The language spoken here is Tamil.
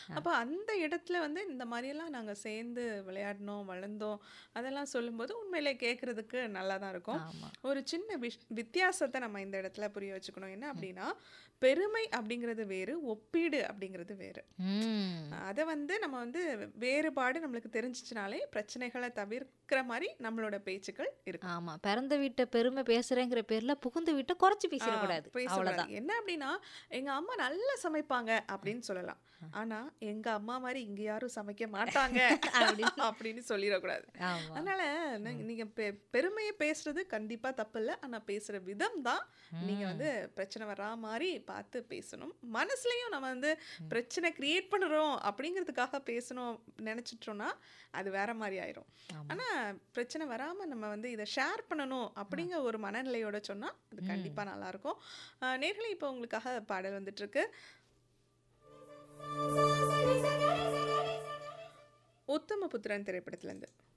அப்ப அந்த இடத்துல வந்து இந்த மாரியெல்லாம் நாங்க சேர்ந்து விளையாடினோம், வளர்ந்தோம். அதெல்லாம் சொல்லும்போது உண்மையிலே கேட்கறதுக்கு நல்லா தான் இருக்கும். ஆமா. ஒரு சின்ன விஷ் வித்தியாசத்த நம்ம இந்த இடத்துல புரிய வச்சுக்கணும். என்ன அப்படின்னா, பெருமை அப்படிங்கிறது வேறு, ஒப்பீடு அப்படிங்கிறது வேறு. ம். அத வந்து நம்ம வந்து வேறுபாடு நம்மளுக்கு தெரிஞ்சுச்சுனாலே பிரச்சனைகள தவிர்க்கிற மாரி நம்மளோட பேச்சுக்கள் இருக்கும். ஆமா. பிறந்த வீட்ட பெருமை பேசுறேங்கிற பேர்ல புகுந்த வீட்ட குறைச்சு ஆ பேசிறக்கூடாது. பேசக்கூடாது. அவ்வளோதான். என்ன அப்படின்னா, எங்க அம்மா நல்லா சமைப்பாங்க அப்படின்னு சொல்லலாம். ஆனா, எங்க அம்மா மாரி இங்க யாரும் சமைக்க மாட்டாங்க அப்படின்னு. அப்படின்னு சொல்லிறக்கூடாது. ஆமா. அதனால ந ம். நீங்க பெ பெருமைய பேசுறது கண்டிப்பா தப்பில்ல. ஆனா பேசுற விதம் தான் நீங்க ம். வந்து பிரச்சனை வரா மாரி பார்த்து பேசணும். மனசுலயும் நம்ம வந்து ம். பிரச்சனை கிரியேட் பண்ணுறோம் அப்படிங்கிறதுக்காக பேசணும் நெனச்சுட்டோம்னா, அது வேற மாரி ஆயிரும். ஆமா. ஆனா, பிரச்சனை வராம நம்ம வந்து இத ஷேர் பண்ணணும் ஆ. அப்படிங்கிற ஒரு மனநிலையோட சொன்னா, அது ம். கண்டிப்பா நல்லாயிருக்கும். அ நேயர்களே இப்போ உங்களுக்காக பாடல் வந்துட்டுருக்கு. உத்தமபுத்திரன் திரைப்படத்துலருந்து.